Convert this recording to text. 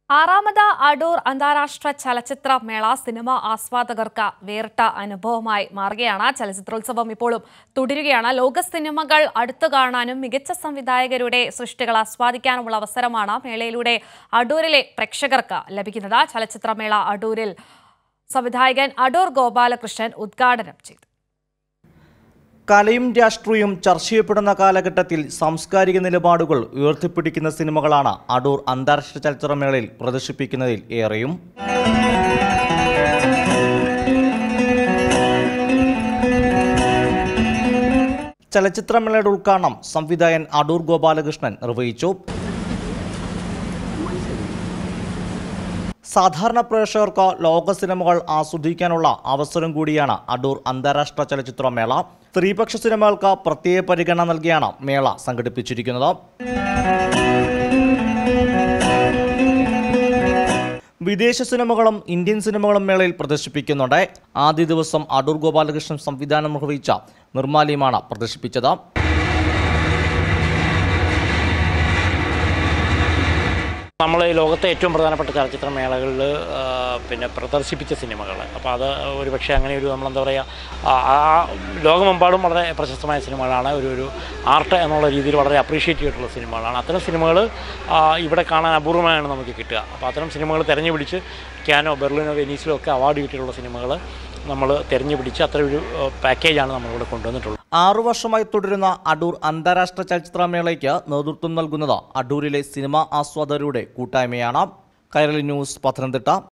ആറാമത് അടൂർ അന്താരാഷ്ട്ര ചലച്ചിത്ര മേള സിനിമ ആസ്വാദകർക്ക് വേറിട്ട അനുഭവമായി മാറുകയാണ് ചലച്ചിത്രോത്സവം ഇപ്പോഴും തുടരുകയാണ് ലോക സിനിമകൾ അടുത്തു കാണാനും മികച്ച സംവിധായകരുടെ സൃഷ്ടികൾ ആസ്വാദിക്കാനുമുള്ള അവസരമാണ് മേളയിലൂടെ അടൂരിലെ പ്രേക്ഷകർക്ക് ലഭിക്കുന്നത് ചലച്ചിത്രമേള അടൂരിൽ സംവിധായകൻ അടൂർ ഗോപാലകൃഷ്ണൻ ഉദ്ഘാടനം ചെയ്തു കലയും രാഷ്ട്രീയവും ചർച്ച ചെയ്യപ്പെടുന്ന കാലഘട്ടത്തിൽ സാംസ്കാരിക നിലപാടുകൾ ഉയർത്തിപ്പിടിക്കുന്ന സിനിമകളാണ് അടൂർ അന്താരാഷ്ട്ര ചലച്ചിത്രമേളയിൽ പ്രദർശിപ്പിക്കുന്നതിൽ ഏറെയും ചലച്ചിത്രമേളയുടെ ഉദ്ഘാടനം സംവിധായകൻ അടൂർ ഗോപാലകൃഷ്ണൻ നിർവഹിച്ചു സാധാരണ പ്രേക്ഷകർക്ക് ലോക സിനിമകൾ ആസ്വദിക്കാനുള്ള അവസരം കൂടിയാണ് അടൂർ അന്താരാഷ്ട്ര ചലച്ചിത്രമേള സ്ത്രീപക്ഷ സിനിമകൾക്ക് പ്രത്യേക പരിഗണന നൽകിയാണ് മേള സംഘടിപ്പിച്ചിരിക്കുന്നത് വിദേശ സിനിമകളും ഇന്ത്യൻ സിനിമകളും മേളയിൽ പ്രദർശിപ്പിക്കുന്നുണ്ട് ആദ്യ ദിവസം അടൂർ ഗോപാലകൃഷ്ണൻ സംവിധാനം നിർവഹിച്ച നിർമാല്യമാണ് പ്രദർശിപ്പിച്ചത് നമ്മൾ ഈ ലോകത്തെ ഏറ്റവും പ്രധാനപ്പെട്ട ചലച്ചിത്ര മേളകളിൽ പിന്നെ പ്രദർശിപ്പിച്ച സിനിമകൾ അപ്പോൾ അത് ഒരു പക്ഷേ അങ്ങനെ ഒരു നമ്മളെന്താ പറയുക ആ ആ ലോകമെമ്പാടും വളരെ പ്രശസ്തമായ സിനിമകളാണ് ഒരു ഒരു ആർട്ട് എന്നുള്ള രീതിയിൽ വളരെ അപ്രീഷിയേറ്റ് ചെയ്തിട്ടുള്ള സിനിമകളാണ് അത്തരം സിനിമകൾ ഇവിടെ കാണാൻ അപൂർവമായാണ് നമുക്ക് കിട്ടുക അപ്പോൾ അത്തരം സിനിമകൾ തിരഞ്ഞു പിടിച്ച് ക്യാനോ ബെർലിനോ വെനീസിലോ ഒക്കെ അവാർഡ് കിട്ടിയിട്ടുള്ള സിനിമകൾ നമ്മൾ തിരഞ്ഞു പിടിച്ച് അത്ര ഒരു പാക്കേജാണ് നമ്മളിവിടെ കൊണ്ടുവന്നിട്ടുള്ളത് ആറു വർഷമായി തുടരുന്ന അടൂർ അന്താരാഷ്ട്ര ചലച്ചിത്രമേളയ്ക്ക് നേതൃത്വം നൽകുന്നത് അടൂരിലെ സിനിമാ ആസ്വാദകരുടെ കൂട്ടായ്മയാണ് കൈരളി ന്യൂസ് പത്തനംതിട്ട